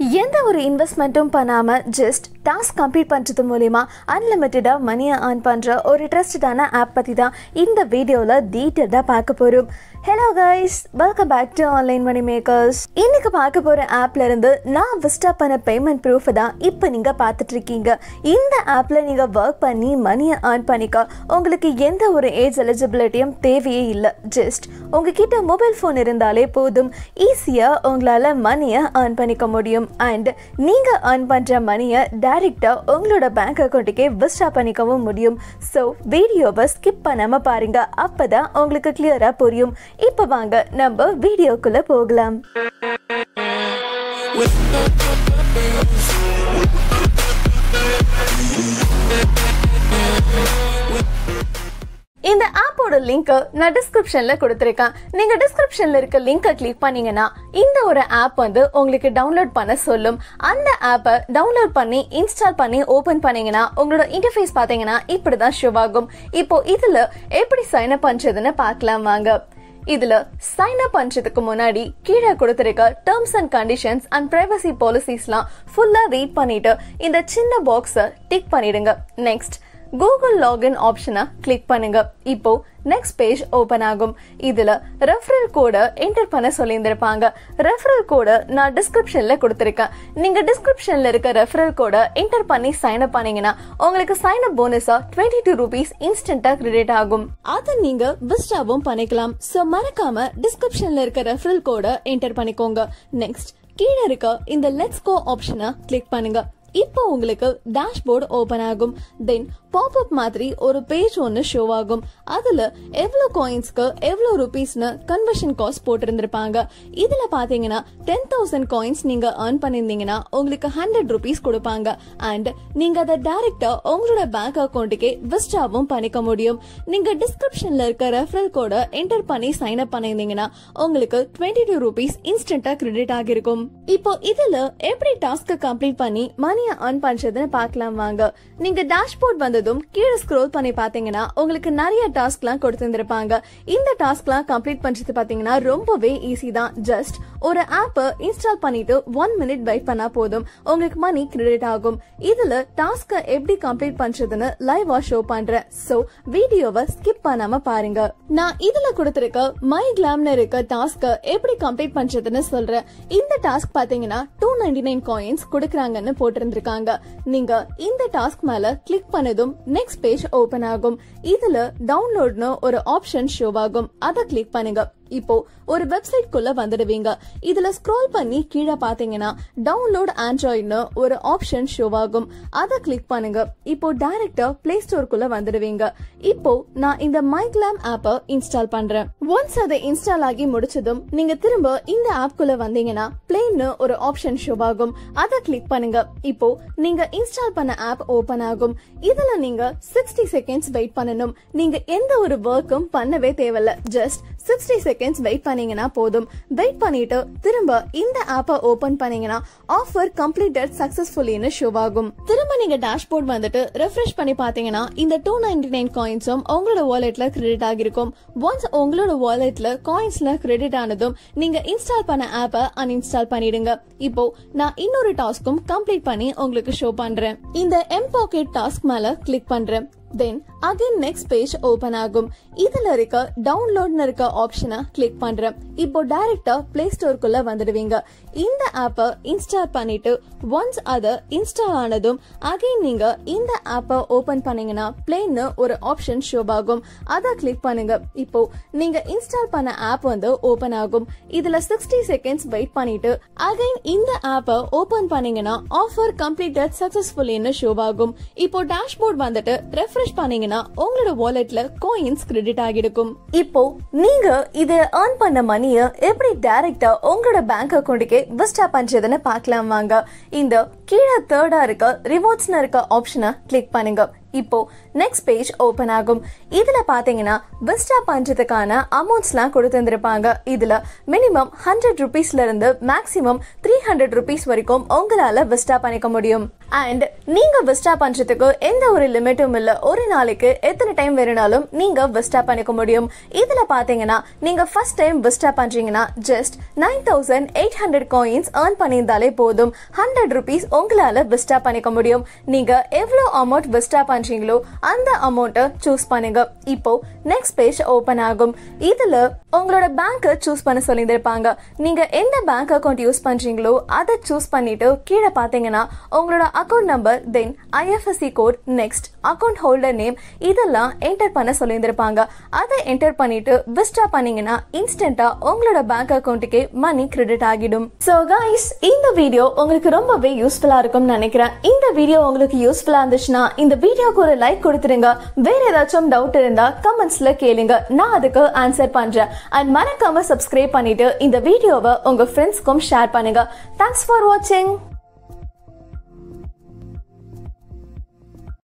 எந்த ஒரு இன்வெஸ்ட்மெண்ட்டும் பண்ணாமல் ஜஸ்ட் டாஸ்க் கம்ப்ளீட் பண்ணுறது மூலிமா அன்லிமிட்டடாக மணியை ஏர்ன் பண்ணுற ஒரு ட்ரஸ்டடான ஆப் பற்றி தான் இந்த வீடியோவில் டீட்டெயிலாக பார்க்க போகிறோம் hello guys welcome back to online money makers இன்னைக்கு பார்க்க போகிற ஆப்ல இருந்து நான் விஸ்டா பண்ண பேமெண்ட் ப்ரூஃப் தான் இப்போ நீங்கள் பார்த்துட்டு இருக்கீங்க இந்த ஆப்பில் நீங்கள் ஒர்க் பண்ணி மணியை ஏர்ன் பண்ணிக்க உங்களுக்கு எந்த ஒரு ஏஜ் எலிஜிபிலிட்டியும் தேவையே இல்லை ஜஸ்ட் உங்ககிட்ட மொபைல் ஃபோன் இருந்தாலே போதும் ஈஸியாக உங்களால் மணியை ஏர்ன் பண்ணிக்க முடியும் அண்ட் நீங்கள் ஏர்ன் பண்ணுற மணியை டைரெக்டாக உங்களோட பேங்க் அக்கௌண்ட்டுக்கே விஸ்டா பண்ணிக்கவும் முடியும் ஸோ வீடியோவை ஸ்கிப் பண்ணாமல் பாருங்க அப்போ தான் உங்களுக்கு கிளியராக புரியும் இப்போ வாங்க நம்ம வீடியோக்குள்ளே போகலாம் இந்த ஆப்போட லிங்க்கை நான் டிஸ்கிரிப்ஷன்ல கொடுத்துருக்கேன் நீங்க டிஸ்கிரிப்ஷன்ல இருக்க லிங்கை கிளிக் பண்ணீங்கன்னா இந்த ஒரு ஆப் வந்து உங்களுக்கு டவுன்லோட் பண்ண சொல்லும் அந்த ஆப்பை டவுன்லோட் பண்ணி இன்ஸ்டால் பண்ணி ஓபன் பண்ணீங்கன்னா உங்களோட இன்டர்ஃபேஸ் பாத்தீங்கன்னா இப்படிதான் ஷோ ஆகும் இப்போ இதுல எப்படி சைன் அப் பண்றதுன்னு பார்க்கலாம் வாங்க இதுல சைன் அப் பண்றதுக்கு முன்னாடி கீழே கொடுத்திருக்க terms and conditions and privacy பாலிசிஸ்லாம் ஃபுல்லா ரீட் பண்ணிட்டு இந்த சின்ன பாக்ஸை டிக் பண்ணிடுங்க நெக்ஸ்ட் கூகுள் லாகின் ஆப்ஷனை கிளிக் பண்ணுங்க இப்போ நெக்ஸ்ட் பேஜ் ஓபன் ஆகும் இதுல ரெஃபரல் கோட என்டர் பண்ண சொல்லியிருந்திருப்பாங்க ரெஃபரல் கோட நான் டிஸ்கிரிப்ஷன்ல கொடுத்திருக்கேன் நீங்க டிஸ்கிரிப்ஷன்ல இருக்க ரெஃபரல் கோட என்டர் பண்ணி சைன் அப் பண்ணீங்கன்னா உங்களுக்கு சைன் அப் போனஸா டுவெண்ட்டி டூ ருபீஸ் இன்ஸ்டன்டா கிரெடிட் ஆகும் அதை நீங்க விஸ்டாவும் பண்ணிக்கலாம் சோ மறக்காம டிஸ்கிரிப்ஷன்ல இருக்க ரெஃபரல் கோட என்டர் பண்ணிக்கோங்க நெக்ஸ்ட் கீழே இருக்க இந்த லெட்ஸ் கோ ஆப்ஷனை கிளிக் பண்ணுங்க இப்போ உங்களுக்கு டேஷ்போர்டு ஓபன் ஆகும் தென் பாப்அப் மாதிரி ஒரு பேஜ் ஒன்று ஷோ ஆகும் அதுல எவ்வளவு காயின்ஸ்க்கு எவ்வளவு ருபீஸ்னு கன்வர்ஷன் காஸ்ட் போட்டிருந்திருப்பாங்க இதுல பாத்தீங்கன்னா டென் தௌசண்ட் காயின்ஸ் நீங்க ஏர்ன் பண்ணிருந்தீங்கன்னா உங்களுக்கு ஹண்ட்ரட் ருபீஸ் கொடுப்பாங்க அண்ட் நீங்க அதை டைரக்டா உங்களோட பேங்க் அக்கௌண்ட்டுக்கே விஸ்டாவும் பண்ணிக்க முடியும் நீங்க டிஸ்கிரிப்ஷன்ல இருக்க ரெஃபரல் கோட என்டர் பண்ணி சைன் அப் பண்ணிருந்தீங்கன்னா உங்களுக்கு டுவெண்ட்டி டூ ருபீஸ் இன்ஸ்டன்டா கிரெடிட் ஆகிருக்கும் இப்போ இதுல எப்படி டாஸ்க் கம்ப்ளீட் பண்ணி மணியை ஏர்ன் பண்றதுன்னு பார்க்கலாம் வாங்க நீங்க டேஷ்போர்ட் வந்ததும் கீழே ஸ்க்ரோல் பண்ணி பாத்தீங்கன்னா உங்களுக்கு நிறைய டாஸ்க்லாம் கொடுத்திருந்திருப்பாங்க இந்த டாஸ்க்லாம் கம்ப்ளீட் பண்றது பாத்தீங்கன்னா ரொம்பவே ஈஸி தான் ஜஸ்ட் ஒரு ஆப்பை இன்ஸ்டால் பண்ணிட்டு ஒன் மினிட் வெயிட் பண்ணா போதும் உங்களுக்கு மணி கிரெடிட் ஆகும் இதுல டாஸ்க எப்படி கம்ப்ளீட் பண்றதுன்னு லைவா ஷோ பண்றேன் சோ வீடியோவை ஸ்கிப் பண்ணாம பாருங்க நான் இதுல கொடுத்திருக்க மை கிளாம்னு இருக்க டாஸ்க எப்படி கம்ப்ளீட் பண்றதுன்னு சொல்றேன் இந்த டாஸ்க் பாத்தீங்கன்னா டூ நைன்டி நைன் காயின்ஸ் கொடுக்கறாங்கன்னு போட்டிருந்திருக்காங்க நீங்க இந்த டாஸ்க் மேல கிளிக் பண்ணதும் நெக்ஸ்ட் பேஜ் ஓபன் ஆகும் இதுல டவுன்லோட்னு ஒரு ஆப்ஷன் ஷோ ஆகும் அதை கிளிக் பண்ணுங்க இப்போ ஒரு வெப்சைட் குள்ள வந்துடுவீங்க இதுல ஸ்க்ரோல் பண்ணி கீழே பாத்தீங்கன்னா டவுன்லோட் ஆண்ட்ராய்ட்னு ஒரு ஆப்ஷன் ஷோ ஆகும் அதை கிளிக் பண்ணுங்க இப்போ டைரக்டா பிளே ஸ்டோருக்குள்ள வந்துடுவீங்க இப்போ நான் இந்த மைக்லாம் ஆப்பை இன்ஸ்டால் பண்றேன் ஒன்ஸ் அதை இன்ஸ்டால் ஆகி முடிச்சதும் நீங்க திரும்ப இந்த ஆப் குள்ள வந்தீங்கன்னா பிளேன்னு ஒரு ஆப்ஷன் ஷோ ஆகும் அதை கிளிக் பண்ணுங்க இப்போ நீங்க இன்ஸ்டால் பண்ண ஆப் ஓபன் ஆகும் இதுல நீங்க சிக்ஸ்டி செகண்ட்ஸ் வெயிட் பண்ணணும் நீங்க எந்த ஒரு ஒர்க்கும் பண்ணவே தேவையில்ல ஜஸ்ட் சிக்ஸ்டி செகண்ட்ஸ் வெயிட் பண்ணீங்கன்னா போதும் வெயிட் பண்ணிட்டு திரும்ப இந்த ஆப்பை ஓபன் பண்ணீங்கன்னா ஆஃபர் கம்ப்ளீட்டட் சக்சஸ்ஃபுல்லின்னு ஷோ ஆகும் திரும்ப நீங்க டேஷ்போர்ட் வந்துட்டு ரெஃப்ரெஷ் பண்ணி பாத்தீங்கன்னா இந்த டூ நைன்டி நைன் காயின்ஸும் உங்களோட வாலெட்ல கிரெடிட் ஆகிருக்கும் ஒன்ஸ் உங்களோட வாலெட்ல காயின்ஸ்ல கிரெடிட் ஆனதும் நீங்க இன்ஸ்டால் பண்ண ஆப்பை அன்இன்ஸ்டால் பண்ணிடுங்க இப்போ நான் இன்னொரு டாஸ்க்கும் கம்ப்ளீட் பண்ணி உங்களுக்கு ஷோ பண்றேன் இந்த எம் பாக்கெட் டாஸ்க் மேல கிளிக் பண்றேன் then again next page open ஆகும் இதுல இருக்க டவுன்லோட்னு இருக்க ஆப்ஷனை கிளிக் பண்றேன் இப்போ டைரக்டா பிளே ஸ்டோருக்குள்ள வந்துடுவீங்க இந்த ஆப்பை இன்ஸ்டால் பண்ணிட்டு ஒன்ஸ் அதை இன்ஸ்டால் ஆனதும் அகைன் நீங்க இந்த ஆப்பை ஓபன் பண்ணீங்கன்னா பிளேன்னு ஒரு ஆப்ஷன் ஷோ ஆகும் அதை கிளிக் பண்ணுங்க இப்போ நீங்க இன்ஸ்டால் பண்ண ஆப் வந்து ஓபன் ஆகும் இதுல சிக்ஸ்டி செகண்ட்ஸ் வெயிட் பண்ணிட்டு அகைன் இந்த ஆப்பை ஓபன் பண்ணீங்கன்னா ஆஃபர் கம்ப்ளீட்டட் சக்சஸ்ஃபுல்லின்னு ஷோ ஆகும் இப்போ டேஷ்போர்ட் வந்துட்டு ரெஃப்ரெஷ் பண்ணீங்கன்னா உங்களோட வாலெட்ல காயின்ஸ் கிரெடிட் ஆகிருக்கும் இப்போ நீங்க இத ஏர்ன் பண்ண மணிய எப்படி டைரக்டா உங்களோட பேங்க் அக்கவுண்ட்டுக்கே விஸ்டா பண்றதுன்னு பார்க்கலாம் வாங்க இந்த கீழே தேர்டா இருக்க ரிவார்ட்ஸ்னு இருக்க ஆப்ஷனை கிளிக் பண்ணுங்க இப்போ நெக்ஸ்ட் பேஜ் ஓபன் ஆகும் இதுல பாத்தீங்கன்னா விஸ்டா பண்றதுக்கான அமௌண்ட்ஸ்லாம் கொடுத்துருப்பாங்க இதுல மினிமம் ஹண்ட்ரட் ருபீஸ்ல இருந்து மேக்ஸிமம் த்ரீ ஹண்ட்ரட் ருபீஸ் வரைக்கும் உங்களால விஸ்டா பண்ணிக்க முடியும் அண்ட் நீங்க விஸ்டா பண்றதுக்கு எந்த ஒரு லிமிட்டும் இல்ல ஒரு நாளைக்கு எத்தனை டைம் வேணும்னாலும் நீங்க விஸ்டா பண்ணிக்க முடியும் இதுல பாத்தீங்கன்னா நீங்க ஃபர்ஸ்ட் டைம் விஸ்டா பண்றீங்கன்னா just nine thousand eight hundred coins earn பண்ணியிருந்தாலே போதும் ஹண்ட்ரட் ருபீஸ் உங்களால விஸ்டா பண்ணிக்க முடியும் நீங்க எவ்வளவு அமௌண்ட் விஸ்டா பண்றீங்களோ அந்த அமௌண்ட்டை சூஸ் பண்ணுங்க இப்போ நெக்ஸ்ட் பேஜ் ஓபன் ஆகும் இதுல உங்களோட பேங்க் சூஸ் பண்ண சொல்லியிருப்பாங்க நீங்க எந்த பேங்க் அக்கௌண்ட் யூஸ் பண்றீங்களோ அதை சூஸ் பண்ணிட்டு கீழே பாத்தீங்கன்னா உங்களோட account number then IFSC code next account holder name இதெல்லாம் என்டர் பண்ண சொல்லியிருந்திருப்பாங்க அதை என்டர் பண்ணிட்டு விஸ்டா பண்ணீங்கன்னா இன்ஸ்டன்டா உங்களோட பேங்க் அக்கௌண்ட்டுக்கே மணி கிரெடிட் ஆகிடும் சோ கைஸ் இந்த வீடியோ உங்களுக்கு ரொம்பவே யூஸ்ஃபுல்லா இருக்கும்னு நினைக்கிறேன் இந்த வீடியோ உங்களுக்கு யூஸ்ஃபுல்லா இருந்துச்சுன்னா இந்த வீடியோக்கு ஒரு லைக் கொடுத்துருங்க வேற ஏதாச்சும் டவுட் இருந்தா கமெண்ட்ஸ்ல கேளுங்க நான் அதுக்கு ஆன்சர் பண்றேன் அண்ட் மறக்காம சப்ஸ்கிரைப் பண்ணிட்டு இந்த வீடியோவை உங்க ஃப்ரெண்ட்ஸ்க்கும் ஷேர் பண்ணுங்க தேங்க்ஸ் ஃபார் வாட்சிங்